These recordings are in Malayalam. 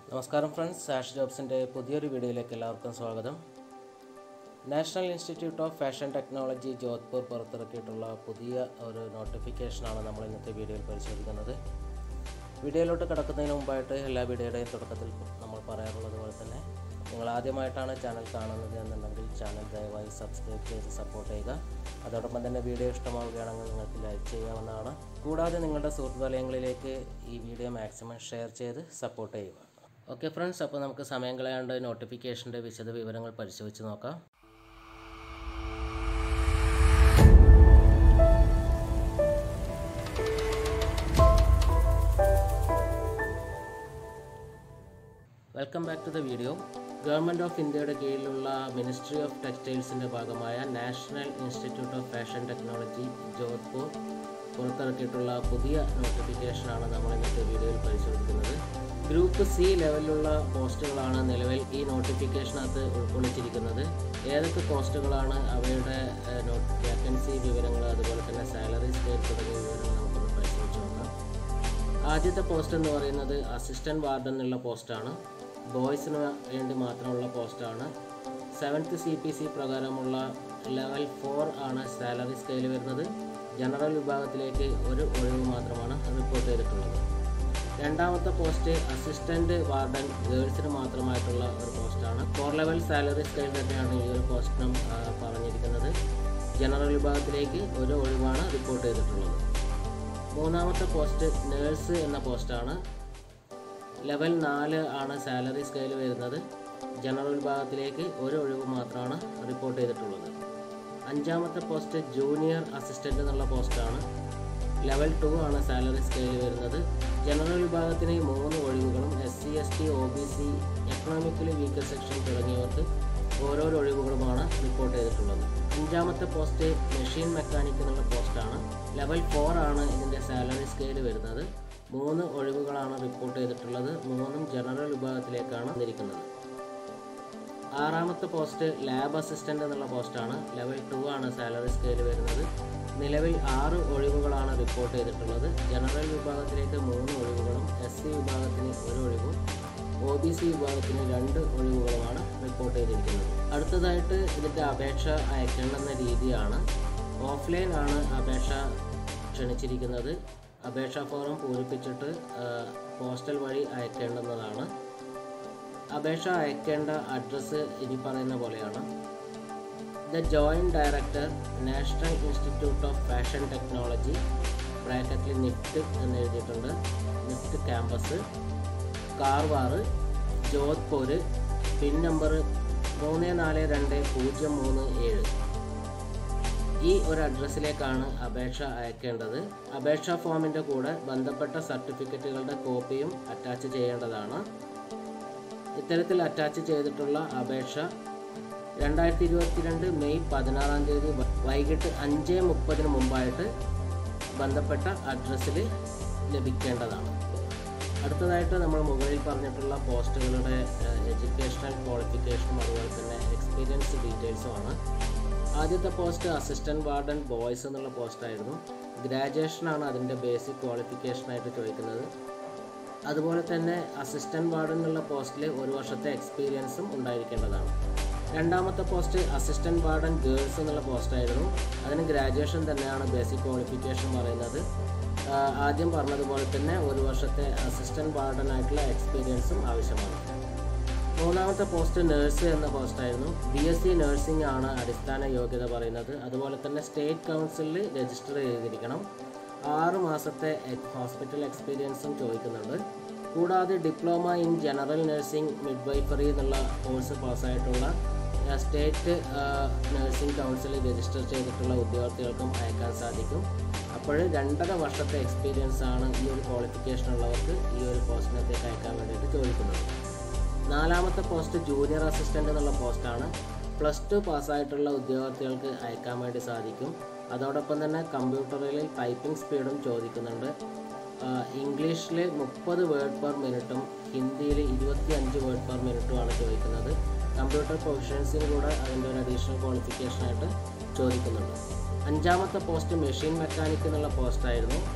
നമസ്കാരം ഫ്രണ്ട്സ് സാഷ് ജോബ്സിൻ്റെ പുതിയൊരു വീഡിയോയിലേക്ക് എല്ലാവർക്കും സ്വാഗതം National Institute of Fashion Technology Jodhpur പുറത്തിറക്കിയിട്ടുള്ള പുതിയ ഒരു നോട്ടിഫിക്കേഷനാണ് നമ്മൾ ഇന്നത്തെ വീഡിയോയിൽ പരിശോധിക്കുന്നത് വീഡിയോയിലോട്ട് കിടക്കുന്നതിന് മുമ്പായിട്ട് എല്ലാ വീഡിയോയുടെയും തുടക്കത്തിൽ നമ്മൾ പറയാറുള്ളത് പോലെ തന്നെ നിങ്ങൾ ആദ്യമായിട്ടാണ് ചാനൽ കാണുന്നത് എന്നുണ്ടെങ്കിൽ ചാനൽ ദയവായി സബ്സ്ക്രൈബ് ചെയ്ത് സപ്പോർട്ട് ചെയ്യുക അതോടൊപ്പം തന്നെ വീഡിയോ ഇഷ്ടമാവുകയാണെങ്കിൽ നിങ്ങൾക്ക് ലൈക്ക് ചെയ്യാവുന്നതാണ് കൂടാതെ നിങ്ങളുടെ സുഹൃത്ത് വലയങ്ങളിലേക്ക് ഈ വീഡിയോ മാക്സിമം ഷെയർ ചെയ്ത് സപ്പോർട്ട് ചെയ്യുക ഓക്കെ ഫ്രണ്ട്സ് അപ്പോൾ നമുക്ക് സമയം കളയാണ്ട് നോട്ടിഫിക്കേഷൻ്റെ വിശദ വിവരങ്ങൾ പരിശോധിച്ച് നോക്കാം welcome back to the video government of ഇന്ത്യയുടെ കീഴിലുള്ള മിനിസ്ട്രി ഓഫ് ടെക്സ്റ്റൈൽസിൻ്റെ ഭാഗമായ National Institute of Fashion Technology Jodhpur പുറത്തിറക്കിയിട്ടുള്ള പുതിയ നോട്ടിഫിക്കേഷനാണ് നമ്മൾ ഇന്നത്തെ വീഡിയോയിൽ പരിശോധിക്കുന്നത് ഗ്രൂപ്പ് സി ലെവലിലുള്ള പോസ്റ്റുകളാണ് നിലവിൽ ഈ നോട്ടിഫിക്കേഷനകത്ത് ഉൾക്കൊള്ളിച്ചിരിക്കുന്നത് ഏതൊക്കെ പോസ്റ്റുകളാണ് അവയുടെ വേക്കൻസി വിവരങ്ങൾ അതുപോലെ തന്നെ സാലറി സ്കെയിൽ തുടങ്ങിയ വിവരങ്ങൾ നമുക്കൊന്ന് പരിശോധിച്ച് നോക്കാം ആദ്യത്തെ പോസ്റ്റ് എന്ന് പറയുന്നത് അസിസ്റ്റൻറ്റ് വാർഡൻ എന്നുള്ള പോസ്റ്റാണ് ബോയ്സിന് വേണ്ടി മാത്രമുള്ള പോസ്റ്റാണ് സെവൻത്ത് സി പി സി പ്രകാരമുള്ള ലെവൽ ഫോർ ആണ് സാലറി സ്കെയിൽ വരുന്നത് ജനറൽ വിഭാഗത്തിലേക്ക് ഒരു ഒഴിവ് മാത്രമാണ് റിപ്പോർട്ട് ചെയ്തിട്ടുള്ളത് രണ്ടാമത്തെ പോസ്റ്റ് അസിസ്റ്റൻറ്റ് വാർഡൻ ഗേൾസിന് മാത്രമായിട്ടുള്ള ഒരു പോസ്റ്റാണ് ഫോർ ലെവൽ സാലറി സ്കെയിൽ തന്നെയാണ് ഈ ഒരു പോസ്റ്റിനും ആ, പറഞ്ഞിരിക്കുന്നത് ജനറൽ വിഭാഗത്തിലേക്ക് ഒരു ഒഴിവാണ് റിപ്പോർട്ട് ചെയ്തിട്ടുള്ളത് മൂന്നാമത്തെ പോസ്റ്റ് നേഴ്സ് എന്ന പോസ്റ്റാണ് ലെവൽ നാല് ആണ് സാലറി സ്കെയിൽ വരുന്നത് ജനറൽ വിഭാഗത്തിലേക്ക് ഒരു ഒഴിവ് മാത്രമാണ് റിപ്പോർട്ട് ചെയ്തിട്ടുള്ളത് അഞ്ചാമത്തെ പോസ്റ്റ് ജൂനിയർ അസിസ്റ്റൻ്റ് എന്നുള്ള പോസ്റ്റാണ് ലെവൽ ടു ആണ് സാലറി സ്കെയിൽ വരുന്നത് ജനറൽ വിഭാഗത്തിന് മൂന്ന് ഒഴിവുകളും S C S T O B C economically weaker section തുടങ്ങിയവർക്ക് ഓരോരോ ഒഴിവുകളുമാണ് റിപ്പോർട്ട് ചെയ്തിട്ടുള്ളത് അഞ്ചാമത്തെ പോസ്റ്റ് മെഷീൻ മെക്കാനിക് എന്നുള്ള പോസ്റ്റാണ് ലെവൽ ഫോർ ആണ് ഇതിൻ്റെ സാലറി സ്കെയിൽ വരുന്നത് മൂന്ന് ഒഴിവുകളാണ് റിപ്പോർട്ട് ചെയ്തിട്ടുള്ളത് മൂന്നും ജനറൽ വിഭാഗത്തിലേക്കാണ് വന്നിരിക്കുന്നത് ആറാമത്തെ പോസ്റ്റ് ലാബ് അസിസ്റ്റൻ്റ് എന്നുള്ള പോസ്റ്റാണ് ലെവൽ ടു ആണ് സാലറി സ്കെയിൽ വരുന്നത് നിലവിൽ ആറ് ഒഴിവുകളാണ് റിപ്പോർട്ട് ചെയ്തിട്ടുള്ളത് ജനറൽ വിഭാഗത്തിലേക്ക് മൂന്ന് ഒഴിവുകളും എസ് സി വിഭാഗത്തിന് ഒരു ഒഴിവും ഒ ബി സി വിഭാഗത്തിന് രണ്ട് ഒഴിവുകളുമാണ് റിപ്പോർട്ട് ചെയ്തിരിക്കുന്നത് അടുത്തതായിട്ട് ഇതിൻ്റെ അപേക്ഷ അയക്കേണ്ടുന്ന രീതിയാണ് ഓഫ്ലൈൻ ആണ് അപേക്ഷ ക്ഷണിച്ചിരിക്കുന്നത് അപേക്ഷാ ഫോറം പൂരിപ്പിച്ചിട്ട് ആ, പോസ്റ്റൽ വഴി അയക്കേണ്ടുന്നതാണ് അപേക്ഷ അയക്കേണ്ട അഡ്രസ്സ് ഇനി പറയുന്ന പോലെയാണ് the joint director National Institute of Fashion Technology ബ്രാക്കറ്റിൽ നിഫ്റ്റ് എന്ന് എഴുതിയിട്ടുണ്ട് NIFT campus Karwar Jodhpur pin number മൂന്ന് നാല് രണ്ട് പൂജ്യം മൂന്ന് ഏഴ് ഈ ഒരു അഡ്രസ്സിലേക്കാണ് അപേക്ഷ അയക്കേണ്ടത് അപേക്ഷാ ഫോമിൻ്റെ കൂടെ ബന്ധപ്പെട്ട സർട്ടിഫിക്കറ്റുകളുടെ കോപ്പിയും അറ്റാച്ച് ചെയ്യേണ്ടതാണ് ഇത്തരത്തിൽ അറ്റാച്ച് ചെയ്തിട്ടുള്ള അപേക്ഷ രണ്ടായിരത്തി ഇരുപത്തിരണ്ട് മെയ് പതിനാറാം തീയതി വ- വൈകിട്ട് അഞ്ച് മുപ്പതിന് മുമ്പായിട്ട് ബന്ധപ്പെട്ട അഡ്രസ്സിൽ ലഭിക്കേണ്ടതാണ് അടുത്തതായിട്ട് നമ്മൾ മുകളിൽ പറഞ്ഞിട്ടുള്ള പോസ്റ്റുകളുടെ എഡ്യൂക്കേഷണൽ ക്വാളിഫിക്കേഷനും അതുപോലെ തന്നെ എക്സ്പീരിയൻസ് ഡീറ്റെയിൽസുമാണ് ആദ്യത്തെ പോസ്റ്റ് അസിസ്റ്റൻറ്റ് വാർഡൻ ബോയ്സ് എന്നുള്ള പോസ്റ്റായിരുന്നു ഗ്രാജുവേഷനാണ് അതിൻ്റെ ബേസിക് ക്വാളിഫിക്കേഷനായിട്ട് ചോദിക്കുന്നത് അതുപോലെ തന്നെ അസിസ്റ്റൻറ്റ് വാർഡൻ എന്നുള്ള പോസ്റ്റിൽ ഒരു വർഷത്തെ എക്സ്പീരിയൻസും ഉണ്ടായിരിക്കേണ്ടതാണ് രണ്ടാമത്തെ പോസ്റ്റ് അസിസ്റ്റൻറ്റ് വാർഡൻ ഗേൾസ് എന്നുള്ള പോസ്റ്റായിരുന്നു അതിന് ഗ്രാജുവേഷൻ തന്നെയാണ് ബേസിക് ക്വാളിഫിക്കേഷൻ പറയുന്നത് ആഹ് ആദ്യം പറഞ്ഞതുപോലെ തന്നെ ഒരു വർഷത്തെ അസിസ്റ്റൻറ്റ് വാർഡൻ ആയിട്ടുള്ള എക്സ്പീരിയൻസും ആവശ്യമാണ് മൂന്നാമത്തെ പോസ്റ്റ് നേഴ്സ് എന്ന പോസ്റ്റായിരുന്നു ബി എസ് സി നഴ്സിംഗ് ആണ് അടിസ്ഥാന യോഗ്യത പറയുന്നത് അതുപോലെ തന്നെ സ്റ്റേറ്റ് കൗൺസിലിൽ രജിസ്റ്റർ ചെയ്തിരിക്കണം ആറ് മാസത്തെ ഹോസ്പിറ്റൽ എക്സ്പീരിയൻസും ചോദിക്കുന്നുണ്ട് കൂടാതെ diploma in general nursing midwifery എന്നുള്ള കോഴ്സ് പാസ്സായിട്ടുള്ള ആ, സ്റ്റേറ്റ് നഴ്സിംഗ് കൗൺസിലിൽ രജിസ്റ്റർ ചെയ്തിട്ടുള്ള ഉദ്യോഗാർത്ഥികൾക്കും അയക്കാൻ സാധിക്കും അപ്പോൾ രണ്ടര വർഷത്തെ എക്സ്പീരിയൻസ് ആണ് ഈ ഒരു ക്വാളിഫിക്കേഷൻ ഉള്ളവർക്ക് ഈ ഒരു പോസ്റ്റിനകത്തേക്ക് അയക്കാൻ വേണ്ടിയിട്ട് ചോദിക്കുന്നത് നാലാമത്തെ പോസ്റ്റ് ജൂനിയർ അസിസ്റ്റൻ്റ് എന്നുള്ള പോസ്റ്റാണ് പ്ലസ് ടു പാസ്സായിട്ടുള്ള ഉദ്യോഗാർത്ഥികൾക്ക് അയക്കാൻ വേണ്ടി സാധിക്കും അതോടൊപ്പം തന്നെ കമ്പ്യൂട്ടറിൽ ടൈപ്പിംഗ് സ്പീഡും ചോദിക്കുന്നുണ്ട് ഇംഗ്ലീഷിൽ മുപ്പത് വേർഡ് പെർ മിനിറ്റും ഹിന്ദിയിൽ ഇരുപത്തി അഞ്ച് വേർഡ് പെർ മിനിറ്റുമാണ് ചോദിക്കുന്നത് കമ്പ്യൂട്ടർ പ്രൊഫഷൻസിന് കൂടെ അതിൻ്റെ ഒരു അഡീഷണൽ ക്വാളിഫിക്കേഷനായിട്ട് ചോദിക്കുന്നുണ്ട് അഞ്ചാമത്തെ പോസ്റ്റ് മെഷീൻ മെക്കാനിക് എന്നുള്ള പോസ്റ്റായിരുന്നു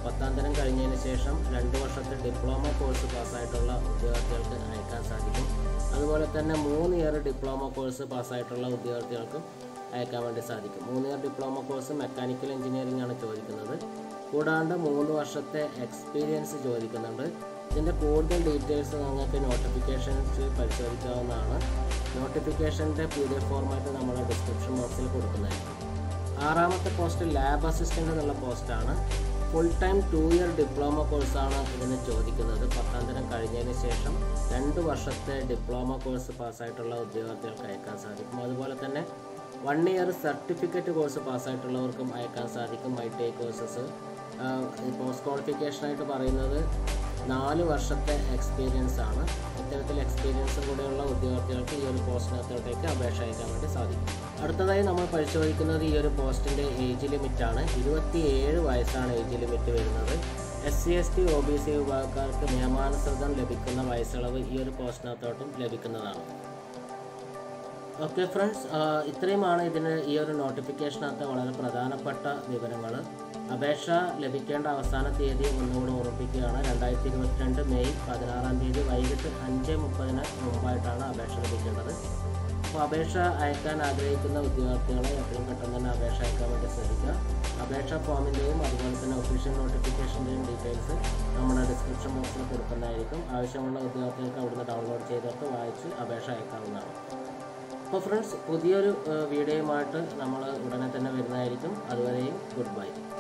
പത്താം തരം കഴിഞ്ഞതിന് ശേഷം രണ്ട് വർഷത്തെ ഡിപ്ലോമ കോഴ്സ് പാസ്സായിട്ടുള്ള ഉദ്യോഗാർത്ഥികൾക്ക് അയക്കാൻ സാധിക്കും അതുപോലെ തന്നെ മൂന്ന് ഇയർ ഡിപ്ലോമ കോഴ്സ് പാസ്സായിട്ടുള്ള ഉദ്യോഗാർത്ഥികൾക്കും അയക്കാൻ വേണ്ടി സാധിക്കും മൂന്ന് year diploma course mechanical engineering ആണ് ചോദിക്കുന്നത് കൂടാണ്ട് മൂന്ന് വർഷത്തെ എക്സ്പീരിയൻസ് ചോദിക്കുന്നുണ്ട് ഇതിൻ്റെ കൂടുതൽ ഡീറ്റെയിൽസ് നിങ്ങൾക്ക് നോട്ടിഫിക്കേഷൻസ് പരിശോധിക്കാവുന്നതാണ് നോട്ടിഫിക്കേഷൻ്റെ പി ഡി എഫ് ഫോർമാറ്റ് നമ്മൾ ഡിസ്ക്രിപ്ഷൻ ബോക്സിൽ കൊടുക്കുന്നതായിരിക്കും ആറാമത്തെ പോസ്റ്റ് ലാബ് അസിസ്റ്റൻ്റ് എന്നുള്ള പോസ്റ്റാണ് full time two year diploma കോഴ്സാണ് ഇതിന് ചോദിക്കുന്നത് പത്താം തരം കഴിഞ്ഞതിന് ശേഷം രണ്ട് വർഷത്തെ ഡിപ്ലോമ കോഴ്സ് പാസ്സായിട്ടുള്ള ഉദ്യോഗാർത്ഥികൾക്ക് അയക്കാൻ സാധിക്കും അതുപോലെ തന്നെ വൺ ഇയർ സർട്ടിഫിക്കറ്റ് കോഴ്സ് പാസ്സായിട്ടുള്ളവർക്കും അയക്കാൻ സാധിക്കും I T I courses post ക്വാളിഫിക്കേഷനായിട്ട് പറയുന്നത് നാല് വർഷത്തെ എക്സ്പീരിയൻസ് ആണ് ഇത്തരത്തിൽ എക്സ്പീരിയൻസ് കൂടെയുള്ള ഉദ്യോഗാർത്ഥികൾക്ക് ഈ ഒരു പോസ്റ്റിനകത്തോട്ടേക്ക് അപേക്ഷ അയക്കാൻ വേണ്ടി സാധിക്കും അടുത്തതായി നമ്മൾ പരിശോധിക്കുന്നത് ഈ ഒരു പോസ്റ്റിൻ്റെ ഏജ് ലിമിറ്റാണ് ഇരുപത്തിയേഴ് വയസ്സാണ് ഏജ് ലിമിറ്റ് വരുന്നത് S C S T O B C വിഭാഗക്കാർക്ക് നിയമാനുസൃതം ലഭിക്കുന്ന വയസ്സളവ് ഈ ഒരു പോസ്റ്റിനകത്തോട്ടും ലഭിക്കുന്നതാണ് ഓക്കെ ഫ്രണ്ട്സ് ഇത്രയുമാണ് ഇതിന് ഈ ഒരു നോട്ടിഫിക്കേഷനകത്ത് വളരെ പ്രധാനപ്പെട്ട വിവരങ്ങൾ അപേക്ഷ ലഭിക്കേണ്ട അവസാന തീയതി ഒന്നുകൂടി ഓർമ്മിപ്പിക്കുകയാണ് രണ്ടായിരത്തി ഇരുപത്തിരണ്ട് മെയ് പതിനാറാം തീയതി വൈകിട്ട് അഞ്ച് മുപ്പതിന് മുമ്പായിട്ടാണ് അപേക്ഷ ലഭിക്കേണ്ടത് അപ്പോൾ അപേക്ഷ അയക്കാൻ ആഗ്രഹിക്കുന്ന ഉദ്യോഗാർത്ഥികളെ എത്രയും പെട്ടെന്ന് തന്നെ അപേക്ഷ അയക്കാൻ വേണ്ടി ശ്രമിക്കുക അപേക്ഷാ ഫോമിൻ്റെയും അതുപോലെ തന്നെ ഒഫീഷ്യൽ നോട്ടിഫിക്കേഷൻ്റെയും ഡീറ്റെയിൽസ് നമ്മുടെ ഡിസ്ക്രിപ്ഷൻ ബോക്സിൽ കൊടുക്കുന്നതായിരിക്കും ആവശ്യമുള്ള ഉദ്യോഗാർത്ഥികൾക്ക് അവിടുന്ന് ഡൗൺലോഡ് ചെയ്തിട്ട് വായിച്ച് അപേക്ഷ അയക്കാവുന്നതാണ് അപ്പോൾ ഫ്രണ്ട്സ് പുതിയൊരു വീഡിയോയുമായിട്ട് നമ്മൾ ഉടനെ തന്നെ വരുന്നതായിരിക്കും അതുവരെയും ഗുഡ് ബൈ